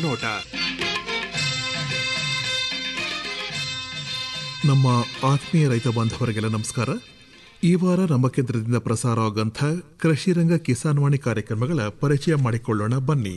ನೋಟ ನಮ್ಮ ಆತ್ಮೀಯ ರೈತ ಬಾಂಧವರಿಗೆಲ್ಲ ನಮಸ್ಕಾರ ಈ ವಾರ ನಮ್ಮ ಕೇಂದ್ರದಿಂದ ಪ್ರಸಾರವಾಗಂಥ ಕೃಷಿರಂಗ ಕಿಸಾನ್ವಾಣಿ ಕಾರ್ಯಕ್ರಮಗಳ ಪರಿಚಯ ಮಾಡಿಕೊಳ್ಳೋಣ ಬನ್ನಿ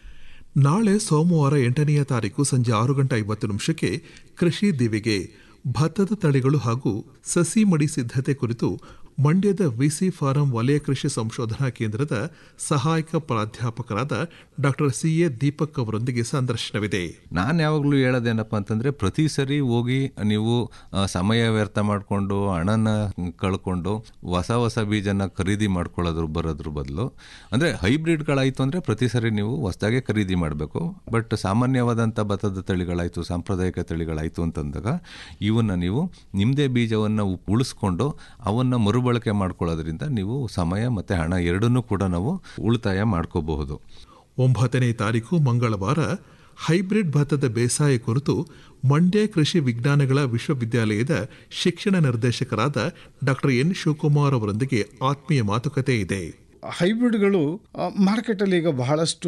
ನಾಳೆ ಸೋಮವಾರ ಎಂಟನೆಯ ತಾರೀಕು ಸಂಜೆ ಆರು ಗಂಟೆ ಐವತ್ತು ನಿಮಿಷಕ್ಕೆ ಕೃಷಿ ದಿವಿಗೆ ಭತ್ತದ ತಳಿಗಳು ಹಾಗೂ ಸಸಿ ಮಡಿ ಸಿದ್ಧತೆ ಕುರಿತು ಮಂಡ್ಯದ ವಿಸಿ ಫಾರಂ ವಲಯ ಕೃಷಿ ಸಂಶೋಧನಾ ಕೇಂದ್ರದ ಸಹಾಯಕ ಪ್ರಾಧ್ಯಾಪಕರಾದ ಡಾಕ್ಟರ್ ಸಿ ಎ ದೀಪಕ್ ಅವರೊಂದಿಗೆ ಸಂದರ್ಶನವಿದೆ ನಾನು ಯಾವಾಗಲೂ ಹೇಳೋದೇನಪ್ಪ ಅಂತಂದರೆ ಪ್ರತಿ ಸರಿ ಹೋಗಿ ನೀವು ಆ, ಸಮಯ ವ್ಯರ್ಥ ಮಾಡಿಕೊಂಡು ಹಣನ ಕಳ್ಕೊಂಡು ಹೊಸ ಹೊಸ ಬೀಜನ ಖರೀದಿ ಮಾಡ್ಕೊಳ್ಳೋದ್ರ ಬರೋದ್ರ ಬದಲು ಅಂದರೆ ಹೈಬ್ರಿಡ್ಗಳಾಯಿತು ಅಂದರೆ ಪ್ರತಿ ಸರಿ ನೀವು ಹೊಸದಾಗೆ ಖರೀದಿ ಮಾಡಬೇಕು ಬಟ್ ಸಾಮಾನ್ಯವಾದಂಥ ಭತ್ತದ ತಳಿಗಳಾಯಿತು ಸಾಂಪ್ರದಾಯಿಕ ತಳಿಗಳಾಯಿತು ಅಂತಂದಾಗ ಇವನ್ನ ನೀವು ನಿಮ್ಮದೇ ಬೀಜವನ್ನು ಉಳಿಸ್ಕೊಂಡು ಅವನ್ನು ಮರುಬಳಕೆ ಮಾಡ್ಕೊಳ್ಳೋದ್ರಿಂದ ನೀವು ಸಮಯ ಮತ್ತು ಹಣ ಎರಡನ್ನೂ ಕೂಡ ನಾವು ಉಳಿತಾಯ ಮಾಡ್ಕೋಬಹುದು ಒಂಬತ್ತನೇ ತಾರೀಕು ಮಂಗಳವಾರ ಹೈಬ್ರಿಡ್ ಭತ್ತದ ಬೇಸಾಯ ಕುರಿತು ಮಂಡ್ಯ ಕೃಷಿ ವಿಜ್ಞಾನಗಳ ವಿಶ್ವವಿದ್ಯಾಲಯದ ಶಿಕ್ಷಣ ನಿರ್ದೇಶಕರಾದ ಡಾಕ್ಟರ್ ಎನ್ ಶಿವಕುಮಾರ್ ಅವರೊಂದಿಗೆ ಆತ್ಮೀಯ ಮಾತುಕತೆ ಇದೆ ಹೈಬ್ರಿಡ್ಗಳು ಆ, ಮಾರ್ಕೆಟಲ್ಲಿ ಈಗ ಬಹಳಷ್ಟು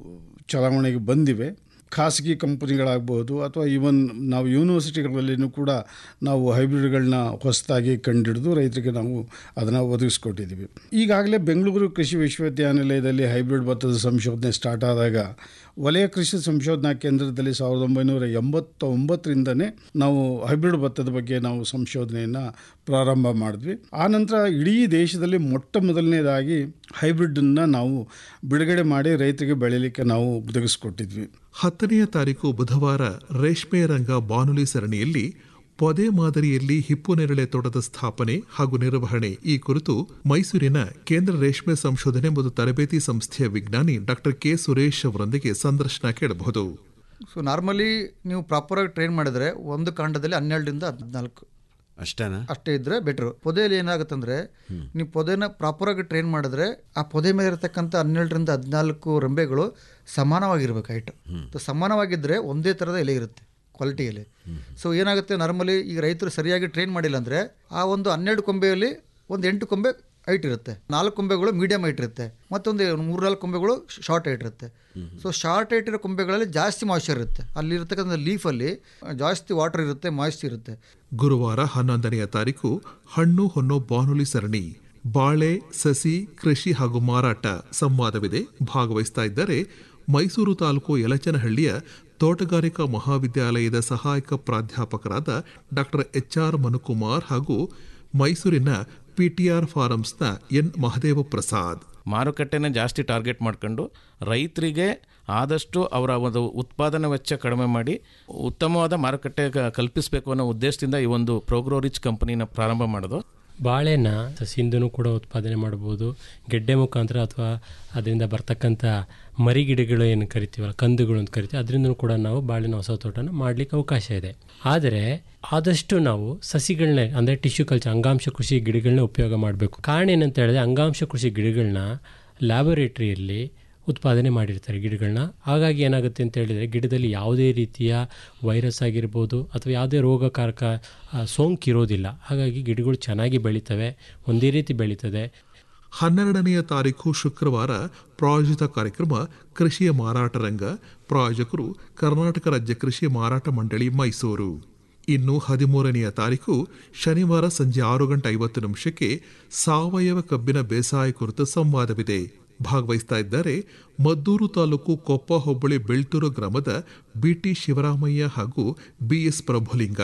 ಚಲಾವಣೆಗೆ ಬಂದಿವೆ ಖಾಸಗಿ ಕಂಪನಿಗಳಾಗ್ಬೋದು ಅಥವಾ ಈವನ್ ನಾವು ಯೂನಿವರ್ಸಿಟಿಗಳಲ್ಲಿನೂ ಕೂಡ ನಾವು ಹೈಬ್ರಿಡ್ಗಳನ್ನ ಹೊಸದಾಗಿ ಕಂಡಿಡಿದು ರೈತರಿಗೆ ನಾವು ಅದನ್ನು ಒದಗಿಸ್ಕೊಟ್ಟಿದ್ದೀವಿ ಈಗಾಗಲೇ ಬೆಂಗಳೂರು ಕೃಷಿ ವಿಶ್ವವಿದ್ಯಾನಿಲಯದಲ್ಲಿ ಹೈಬ್ರಿಡ್ ಭತ್ತದ ಸಂಶೋಧನೆ ಸ್ಟಾರ್ಟ್ ಆದಾಗ ವಲಯ ಕೃಷಿ ಸಂಶೋಧನಾ ಕೇಂದ್ರದಲ್ಲಿ ಸಾವಿರದ ಒಂಬೈನೂರ ಎಂಬತ್ತ ಒಂಬತ್ತರಿಂದನೇ ನಾವು ಹೈಬ್ರಿಡ್ ಭತ್ತದ ಬಗ್ಗೆ ನಾವು ಸಂಶೋಧನೆಯನ್ನು ಪ್ರಾರಂಭ ಮಾಡಿದ್ವಿ ಆನಂತರ ಇಡೀ ದೇಶದಲ್ಲಿ ಮೊಟ್ಟ ಮೊದಲನೇದಾಗಿ ಹೈಬ್ರಿಡನ್ನು ನಾವು ಬಿಡುಗಡೆ ಮಾಡಿ ರೈತರಿಗೆ ಬೆಳೀಲಿಕ್ಕೆ ನಾವು ಒದಗಿಸ್ಕೊಟ್ಟಿದ್ವಿ ಹತ್ತನೆಯ ತಾರೀಕು ಬುಧವಾರ ರೇಷ್ಮೆ ರಂಗ ಬಾನುಲಿ ಸರಣಿಯಲ್ಲಿ ಪೊದೆ ಮಾದರಿಯಲ್ಲಿ ಹಿಪ್ಪು ನೇರಳೆ ತೋಟದ ಸ್ಥಾಪನೆ ಹಾಗೂ ನಿರ್ವಹಣೆ ಈ ಕುರಿತು ಮೈಸೂರಿನ ಕೇಂದ್ರ ರೇಷ್ಮೆ ಸಂಶೋಧನೆ ಮತ್ತು ತರಬೇತಿ ಸಂಸ್ಥೆಯ ವಿಜ್ಞಾನಿ ಡಾಕ್ಟರ್ ಕೆ ಸುರೇಶ್ ಅವರೊಂದಿಗೆ ಸಂದರ್ಶನ ಕೇಳಬಹುದು ಸೊ ನಾರ್ಮಲಿ ನೀವು ಪ್ರಾಪರಾಗಿ ಟ್ರೈನ್ ಮಾಡಿದ್ರೆ ಒಂದು ಕಾಂಡದಲ್ಲಿ ಹನ್ನೆರಡರಿಂದ ಹದಿನಾಲ್ಕು ಅಷ್ಟೇನಾ ಅಷ್ಟೇ ಇದ್ರೆ ಬೆಟ್ರು ಪೊದೆಯಲ್ಲಿ ಏನಾಗುತ್ತಂದ್ರೆ ನೀವು ಪೊದೆನ ಪ್ರಾಪರಾಗಿ ಟ್ರೈನ್ ಮಾಡಿದ್ರೆ ಆ ಪೊದೆ ಮೇಲೆ ಇರತಕ್ಕಂಥ ಹನ್ನೆರಡರಿಂದ ಹದಿನಾಲ್ಕು ರೆಂಬೆಗಳು ಸಮಾನವಾಗಿರ್ಬೇಕು ಹೈಟ್ ಸಮಾನವಾಗಿದ್ದರೆ ಒಂದೇ ಥರದ ಎಲೆ ಇರುತ್ತೆ ಕ್ವಾಲಿಟಿ ಎಲೆ ಸೊ ಏನಾಗುತ್ತೆ ನಾರ್ಮಲಿ ಈಗ ರೈತರು ಸರಿಯಾಗಿ ಟ್ರೈನ್ ಮಾಡಿಲ್ಲ ಅಂದರೆ ಆ ಒಂದು ಹನ್ನೆರಡು ಕೊಂಬೆಯಲ್ಲಿ ಒಂದು ಎಂಟು ಕೊಂಬೆ ಹೈಟ್ ಇರುತ್ತೆ ನಾಲ್ಕು ಕೊಂಬೆಗಳು ಮೀಡಿಯಂ ಹೈಟ್ ಇರುತ್ತೆ ಮತ್ತೊಂದು ಮೂರ್ನಾಲ್ಕು ಕೊಂಬೆಗಳು ಶಾರ್ಟ್ ಹೈಟ್ ಇರುತ್ತೆ ಸೊ ಶಾರ್ಟ್ ಹೈಟ್ ಇರೋ ಕೊಂಬೆಗಳಲ್ಲಿ ಜಾಸ್ತಿ ಮಾಯ್ಶ್ಚರ್ ಇರುತ್ತೆ ಅಲ್ಲಿರ್ತಕ್ಕಂಥ ಲೀಫಲ್ಲಿ ಜಾಸ್ತಿ ವಾಟರ್ ಇರುತ್ತೆ ಮಾಯ್ಸ್ಟ್ ಇರುತ್ತೆ ಗುರುವಾರ ಹನ್ನೊಂದನೆಯ ತಾರೀಕು ಹಣ್ಣು ಹೊನ್ನು ಬಾನುಲಿ ಸರಣಿ ಬಾಳೆ ಸಸಿ ಕೃಷಿ ಹಾಗೂ ಮಾರಾಟ ಸಂವಾದವಿದೆ ಭಾಗವಹಿಸ್ತಾ ಇದ್ದಾರೆ ಮೈಸೂರು ತಾಲೂಕು ಯಲಚನಹಳ್ಳಿಯ ತೋಟಗಾರಿಕಾ ಮಹಾವಿದ್ಯಾಲಯದ ಸಹಾಯಕ ಪ್ರಾಧ್ಯಾಪಕರಾದ ಡಾಕ್ಟರ್ ಎಚ್ ಆರ್ ಮನುಕುಮಾರ್ ಹಾಗೂ ಮೈಸೂರಿನ ಪಿಟಿಆರ್ ಫಾರಮ್ಸ್ನ ಎನ್ ಮಹದೇವ ಪ್ರಸಾದ್ ಮಾರುಕಟ್ಟೆನ ಜಾಸ್ತಿ ಟಾರ್ಗೆಟ್ ಮಾಡ್ಕೊಂಡು ರೈತರಿಗೆ ಆದಷ್ಟು ಅವರ ಒಂದು ಉತ್ಪಾದನಾ ವೆಚ್ಚ ಕಡಿಮೆ ಮಾಡಿ ಉತ್ತಮವಾದ ಮಾರುಕಟ್ಟೆ ಕ- ಕಲ್ಪಿಸಬೇಕು ಅನ್ನೋ ಉದ್ದೇಶದಿಂದ ಈ ಒಂದು ಪ್ರೋಗ್ರೋ ರಿಚ್ ಕಂಪನಿನ ಪ್ರಾರಂಭ ಮಾಡೋದು ಬಾಳೆನ ಸಸಿಯಿಂದನೂ ಕೂಡ ಉತ್ಪಾದನೆ ಮಾಡ್ಬೋದು ಗೆಡ್ಡೆ ಮುಖಾಂತರ ಅಥವಾ ಅದರಿಂದ ಬರ್ತಕ್ಕಂಥ ಮರಿಗಿಡಗಳು ಏನು ಕರಿತೀವಲ್ಲ ಕಂದುಗಳು ಅಂತ ಕರಿತೀವಿ ಅದರಿಂದನೂ ಕೂಡ ನಾವು ಬಾಳಿನ ಹೊಸ ತೋಟನ ಮಾಡಲಿಕ್ಕೆ ಅವಕಾಶ ಇದೆ ಆದರೆ ಆದಷ್ಟು ನಾವು ಸಸಿಗಳನ್ನ ಅಂದರೆ ಟಿಶ್ಯೂ ಕಲ್ಚರ್ ಅಂಗಾಂಶ ಕೃಷಿ ಗಿಡಗಳನ್ನ ಉಪಯೋಗ ಮಾಡಬೇಕು ಕಾರಣ ಏನಂತ ಹೇಳಿದ್ರೆ ಅಂಗಾಂಶ ಕೃಷಿ ಗಿಡಗಳನ್ನ ಲ್ಯಾಬೊರೇಟರಿಯಲ್ಲಿ ಉತ್ಪಾದನೆ ಮಾಡಿರ್ತಾರೆ ಗಿಡಗಳನ್ನ ಹಾಗಾಗಿ ಏನಾಗುತ್ತೆ ಅಂತ ಹೇಳಿದರೆ ಗಿಡದಲ್ಲಿ ಯಾವುದೇ ರೀತಿಯ ವೈರಸ್ ಆಗಿರ್ಬೋದು ಅಥವಾ ಯಾವುದೇ ರೋಗಕಾರಕ ಆ, ಸೋಂಕು ಇರೋದಿಲ್ಲ ಹಾಗಾಗಿ ಗಿಡಗಳು ಚೆನ್ನಾಗಿ ಬೆಳೀತವೆ ಒಂದೇ ರೀತಿ ಬೆಳೀತದೆ ಹನ್ನೆರಡನೆಯ ತಾರೀಕು ಶುಕ್ರವಾರ ಪ್ರಾಯೋಜಿತ ಕಾರ್ಯಕ್ರಮ ಕೃಷಿಯ ಮಾರಾಟ ರಂಗ ಪ್ರಾಯೋಜಕರು ಕರ್ನಾಟಕ ರಾಜ್ಯ ಕೃಷಿ ಮಾರಾಟ ಮಂಡಳಿ ಮೈಸೂರು ಇನ್ನು ಹದಿಮೂರನೆಯ ತಾರೀಕು ಶನಿವಾರ ಸಂಜೆ ಆರು ಗಂಟೆ ಐವತ್ತು ನಿಮಿಷಕ್ಕೆ ಸಾವಯವ ಕಬ್ಬಿನ ಬೇಸಾಯ ಕುರಿತು ಸಂವಾದವಿದೆ ಭಾಗವಹಿಸ್ತಾ ಇದ್ದಾರೆ ಮದ್ದೂರು ತಾಲೂಕು ಕೊಪ್ಪ ಹೋಬಳಿ ಬೆಳ್ತೂರು ಗ್ರಾಮದ ಬಿಟಿ ಶಿವರಾಮಯ್ಯ ಹಾಗೂ ಬಿಎಸ್ ಪ್ರಭುಲಿಂಗ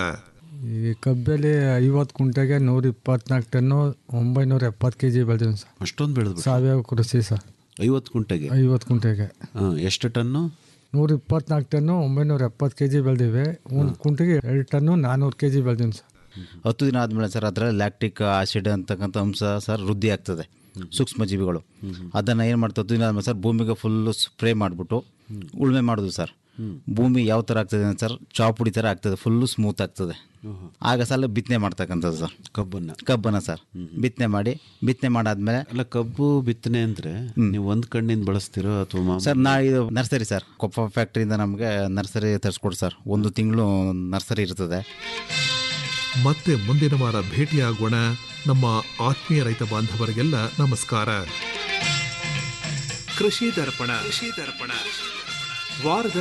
ಈ ಕಬ್ಬಲ್ಲಿ ಐವತ್ತು ಕುಂಟೆಗೆ ನೂರ ಇಪ್ಪತ್ನಾಲ್ಕು ಟನ್ನು ಒಂಬೈನೂರ ಎಪ್ಪತ್ತು ಕೆ ಜಿ ಬೆಳೆದಿವಿ ಸರ್ ಅಷ್ಟೊಂದು ಬೆಳೆದ್ಬಿಟ್ಟು ಸಾವಯವ ಕೃಷಿ ಸರ್ ಐವತ್ತು ಕುಂಟೆಗೆ ಐವತ್ತು ಕುಂಟೆಗೆ ಹಾಂ ಎಷ್ಟು ಟನ್ನು ನೂರ ಇಪ್ಪತ್ನಾಲ್ಕು ಟನ್ನು ಒಂಬೈನೂರ ಎಪ್ಪತ್ತು ಕೆ ಜಿ ಬೆಳೆದಿವೆ ಒಂದು ಕುಂಟೆಗೆ ಎರಡು ಟನ್ನು ನಾನ್ನೂರು ಕೆ ಜಿ ಬೆಳೆದೀನಿ ಸರ್ ಹತ್ತು ದಿನ ಆದಮೇಲೆ ಸರ್ ಅದರಲ್ಲಿ ಲ್ಯಾಕ್ಟಿಕ್ ಆಸಿಡ್ ಅಂತಕ್ಕಂಥ ಅಂಶ ಸರ್ ವೃದ್ಧಿ ಆಗ್ತದೆ ಸೂಕ್ಷ್ಮ ಜೀವಿಗಳು ಅದನ್ನು ಏನು ಮಾಡ್ತಾ ಹತ್ತು ದಿನ ಆದಮೇಲೆ ಸರ್ ಭೂಮಿಗೆ ಫುಲ್ಲು ಸ್ಪ್ರೇ ಮಾಡಿಬಿಟ್ಟು ಉಳುಮೆ ಮಾಡೋದು ಸರ್ ಭೂಮಿ ಯಾವ ಥರ ಆಗ್ತದೆ ಅಂದ್ರೆ ಸರ್ ಚಾಪುಡಿ ಥರ ಆಗ್ತದೆ ಫುಲ್ಲು ಸ್ಮೂತ್ ಆಗ್ತದೆ ಆಗ ಸಲ ಬಿತ್ತನೆ ಮಾಡ್ತಕ್ಕಂಥದ್ದು ಸರ್ ಕಬ್ಬನ್ನ ಕಬ್ಬನ್ನು ಸರ್ ಬಿತ್ತನೆ ಮಾಡಿ ಬಿತ್ತನೆ ಮಾಡಾದ್ಮೇಲೆ ಅಲ್ಲ ಕಬ್ಬು ಬಿತ್ತನೆ ಅಂದ್ರೆ ನೀವು ಒಂದ್ ಕಣ್ಣಿಂದ ಬಳಸ್ತಿರೋ ಅಥವಾ ಸರ್ ನಾ ಇದು ನರ್ಸರಿ ಸರ್ ಕೊಪ್ಪ ಫ್ಯಾಕ್ಟ್ರಿಯಿಂದ ನಮಗೆ ನರ್ಸರಿ ತರಿಸ್ಕೊಡಿ ಸರ್ ಒಂದು ತಿಂಗಳು ನರ್ಸರಿ ಇರ್ತದೆ ಮತ್ತೆ ಮುಂದಿನ ವಾರ ಭೇಟಿಯಾಗೋಣ ನಮ್ಮ ಆತ್ಮೀಯ ರೈತ ಬಾಂಧವರಿಗೆಲ್ಲ ನಮಸ್ಕಾರ ಕೃಷಿ ದರ್ಪಣ ಕೃಷಿ ದರ್ಪಣ ವಾರದ